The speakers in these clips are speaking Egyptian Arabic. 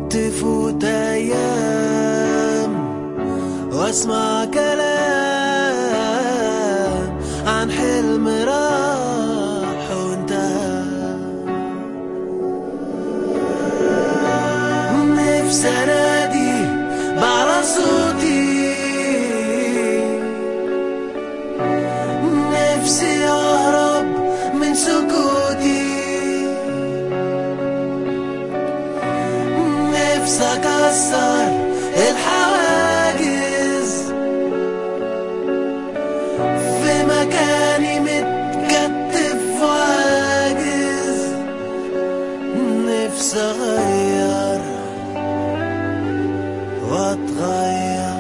تفوت أيام واسمع كلام عن حلم راح وانتهى نفسي انادي بعلى صوتي نفسي اهرب من سكوتي نفسي اكسر الحواجز في مكاني متكتف وعاجز نفسي اغير واتغير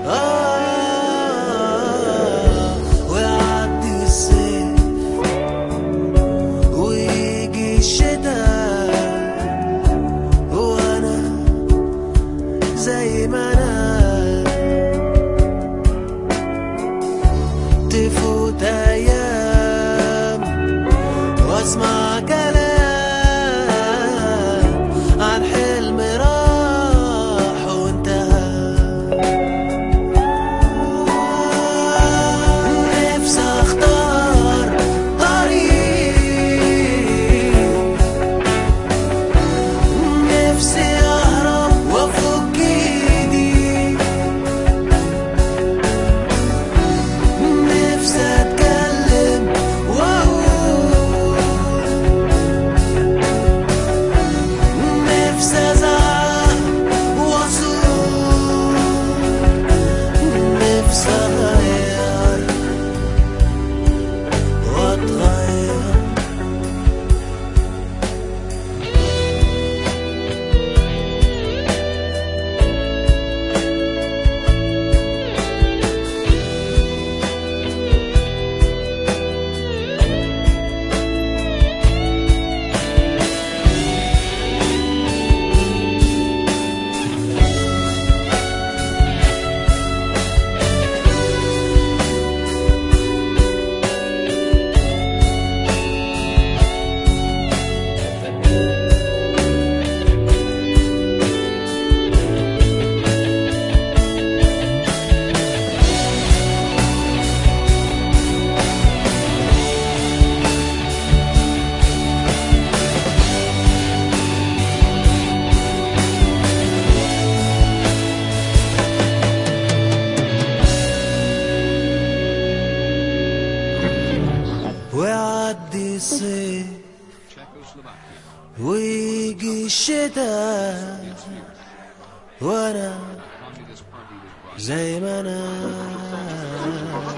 آه ويعدي الصيف ويجي الشتاء وانا زي ما انا تفوت ايام واسمع كلام عن حلم راح وانتهى نفسي اختار طريق نفسي اهرب وافك ايدي نفسي اتكلم واقول نفسي ازعق واصول نفسي اغير واتغير ويعدي الصيف ويجي الشتاء وانا زي ما انا